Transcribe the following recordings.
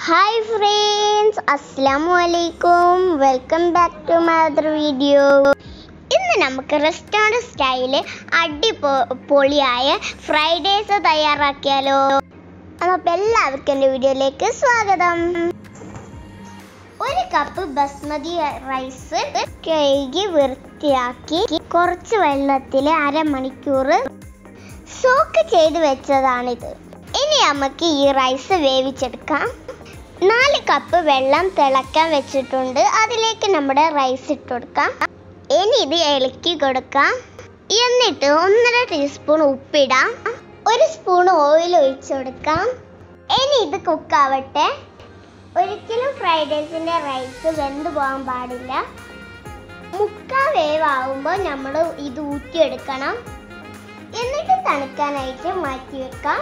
hi friends അസ്സലാമു അലൈക്കും welcome back to my other video ഇന്ന് നമുക്ക് റെസ്റ്റോറൻറ്റ് സ്റ്റൈല് അടിപൊളിയായ ഫ്രൈഡേസ് തയ്യാറാക്കിയാലോ അപ്പോൾ എല്ലാവർക്കും എൻ്റെ വീഡിയോയിലേക്ക് സ്വാഗതം ഒരു കപ്പ് ബസ്മതി റൈസ് കഴുകി വൃത്തിയാക്കി കുറച്ച് വെള്ളത്തിൽ അരമണിക്കൂർ സോക്ക് ചെയ്ത് വെച്ചതാണിത് ഇനി നമുക്ക് ഈ റൈസ് വേവിച്ചെടുക്കാം നാല് കപ്പ് വെള്ളം തിളക്കാൻ വെച്ചിട്ടുണ്ട് അതിലേക്ക് നമ്മുടെ റൈസ് ഇട്ട് കൊടുക്കാം ഇനി ഇത് ഇളക്കി കൊടുക്കാം എന്നിട്ട് ഒന്നര ടീസ്പൂൺ ഉപ്പിടാം ഒരു സ്പൂൺ ഓയിൽ ഒഴിച്ചു കൊടുക്കാം ഇനി ഇത് കുക്കാവട്ടെ ഒരിക്കലും ഫ്രൈഡ് റൈസിന്റെ റൈസ് വെന്ത് പോകാൻ പാടില്ല മുക്കാ വേവാകുമ്പോൾ നമ്മൾ ഇത് ഊറ്റിയെടുക്കണം എന്നിട്ട് തണുക്കാനായിട്ട് മാറ്റി വെക്കാം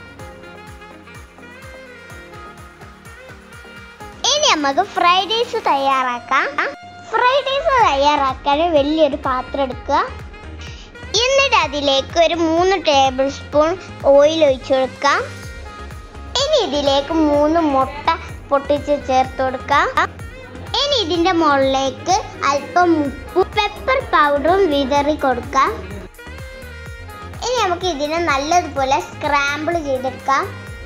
ഇനി നമുക്ക് ഫ്രൈഡ് റൈസ് തയ്യാറാക്കാം ഫ്രൈഡ് റൈസ് തയ്യാറാക്കാൻ വലിയൊരു പാത്രം എടുക്കുക എന്നിട്ട് അതിലേക്ക് ഒരു മൂന്ന് ടേബിൾ സ്പൂൺ ഓയിൽ ഒഴിച്ചു കൊടുക്കാം ഇനി ഇതിലേക്ക് മൂന്ന് മുട്ട പൊട്ടിച്ച് ചേർത്ത് കൊടുക്കാം ഇനി ഇതിന്റെ മുകളിലേക്ക് അല്പം ഉപ്പും പെപ്പർ പൗഡറും വിതറി കൊടുക്കാം ഇനി നമുക്ക് ഇതിനെ നല്ലതുപോലെ സ്ക്രാമ്പിൾ ചെയ്തെടുക്കാം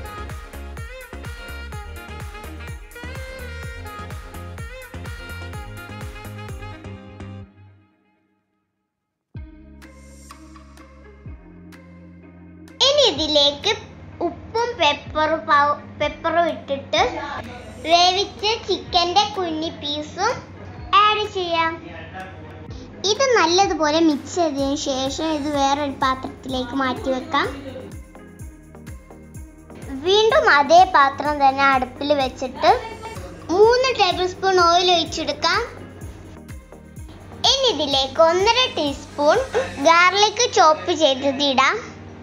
ഇനി ഇതിലേക്ക് ഉപ്പും പെപ്പറും പെപ്പറും ഇട്ടിട്ട് വേവിച്ച ചിക്കൻ്റെ കുഞ്ഞി പീസും ആഡ് ചെയ്യാം ഇത് നല്ലതുപോലെ മിക്സ് ചെയ്തതിന് ശേഷം ഇത് വേറൊരു പാത്രത്തിലേക്ക് മാറ്റി വെക്കാം വീണ്ടും അതേ പാത്രം തന്നെ അടുപ്പിൽ വെച്ചിട്ട് മൂന്ന് ടേബിൾ സ്പൂൺ ഓയിൽ ഒഴിച്ചെടുക്കാം ഇനി ഇതിലേക്ക് ഒന്നര ടീസ്പൂൺ ഗാർലിക് ചോപ്പ് ചെയ്തത് ഇടാം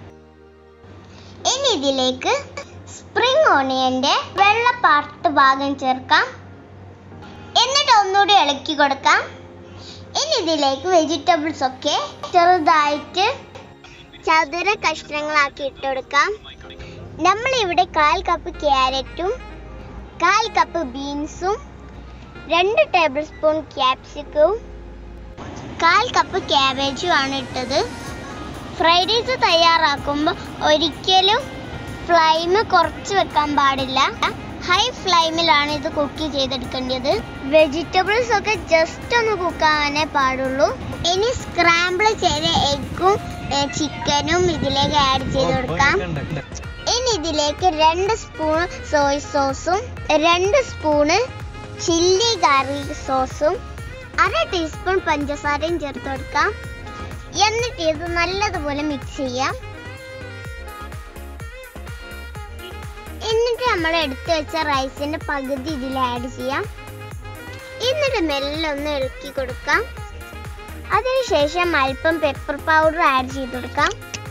ഇനി ഇതിലേക്ക് സ്പ്രിംഗ് ഓണിയന്റെ വെള്ള പാർട്ട് ഭാഗം ചേർക്കാം എന്നിട്ട് ഒന്നുകൂടി ഇളക്കി കൊടുക്കാം ഇനി ഇതിലേക്ക് വെജിറ്റബിൾസ് ഒക്കെ ചെറുതായിട്ട് ചതുര കഷ്ണങ്ങളാക്കി ഇട്ട് കൊടുക്കാം നമ്മൾ ഇവിടെ കാൽ കപ്പ് ക്യാരറ്റും കാൽ കപ്പ് ബീൻസും രണ്ട് ടേബിൾ സ്പൂൺ ക്യാപ്സിക്കവും കാൽ കപ്പ് ക്യാബേജും ആണ് ഇട്ടത് ഫ്രൈഡ് റൈസ് തയ്യാറാക്കുമ്പോൾ ഒരിക്കലും ഫ്ലൈം കുറച്ച് വെക്കാൻ പാടില്ല ഹൈ ഫ്ലൈമിലാണ് ഇത് കുക്ക് ചെയ്തെടുക്കേണ്ടത് വെജിറ്റബിൾസ് ഒക്കെ ജസ്റ്റ് ഒന്ന് കുക്കാവാനേ പാടുള്ളൂ ഇനി സ്ക്രാമ്പിൾ ചെയ്ത എഗ്ഗും ചിക്കനും ഇതിലേക്ക് ആഡ് ചെയ്ത് കൊടുക്കാം ഇനി ഇതിലേക്ക് രണ്ട് സ്പൂൺ സോയ് സോസും രണ്ട് സ്പൂണ് ചില്ലി ഗാർലിക് സോസും അര ടീസ്പൂൺ പഞ്ചസാരയും ചേർത്ത് കൊടുക്കാം എന്നിട്ട് ഇത് നല്ലതുപോലെ മിക്സ് ചെയ്യാം എന്നിട്ട് നമ്മൾ എടുത്തു വെച്ച റൈസിന്റെ പകുതി ഇതിൽ ആഡ് ചെയ്യാം എന്നിട്ട് മെല്ലെ ഒന്ന് ഇളക്കി കൊടുക്കാം അതിനുശേഷം അല്പം പെപ്പർ പൗഡർ ആഡ് ചെയ്ത് കൊടുക്കാം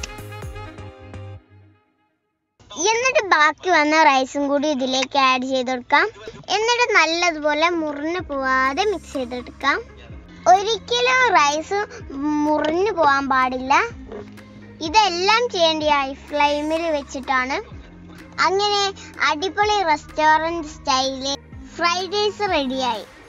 എന്നിട്ട് ബാക്കി വന്ന റൈസും കൂടി ഇതിലേക്ക് ആഡ് ചെയ്ത് കൊടുക്കാം എന്നിട്ട് നല്ലതുപോലെ മുറിഞ്ഞു പോവാതെ മിക്സ് ചെയ്തെടുക്കാം ഒരിക്കലും റൈസ് മുറിഞ്ഞു പോകാൻ പാടില്ല ഇതെല്ലാം ചെയ്യേണ്ട ഹൈ ഫ്ലെയിമിൽ വെച്ചിട്ടാണ് അങ്ങനെ അടിപൊളി റെസ്റ്റോറൻറ്റ് സ്റ്റൈലിൽ ഫ്രൈഡ് റൈസ് റെഡിയായി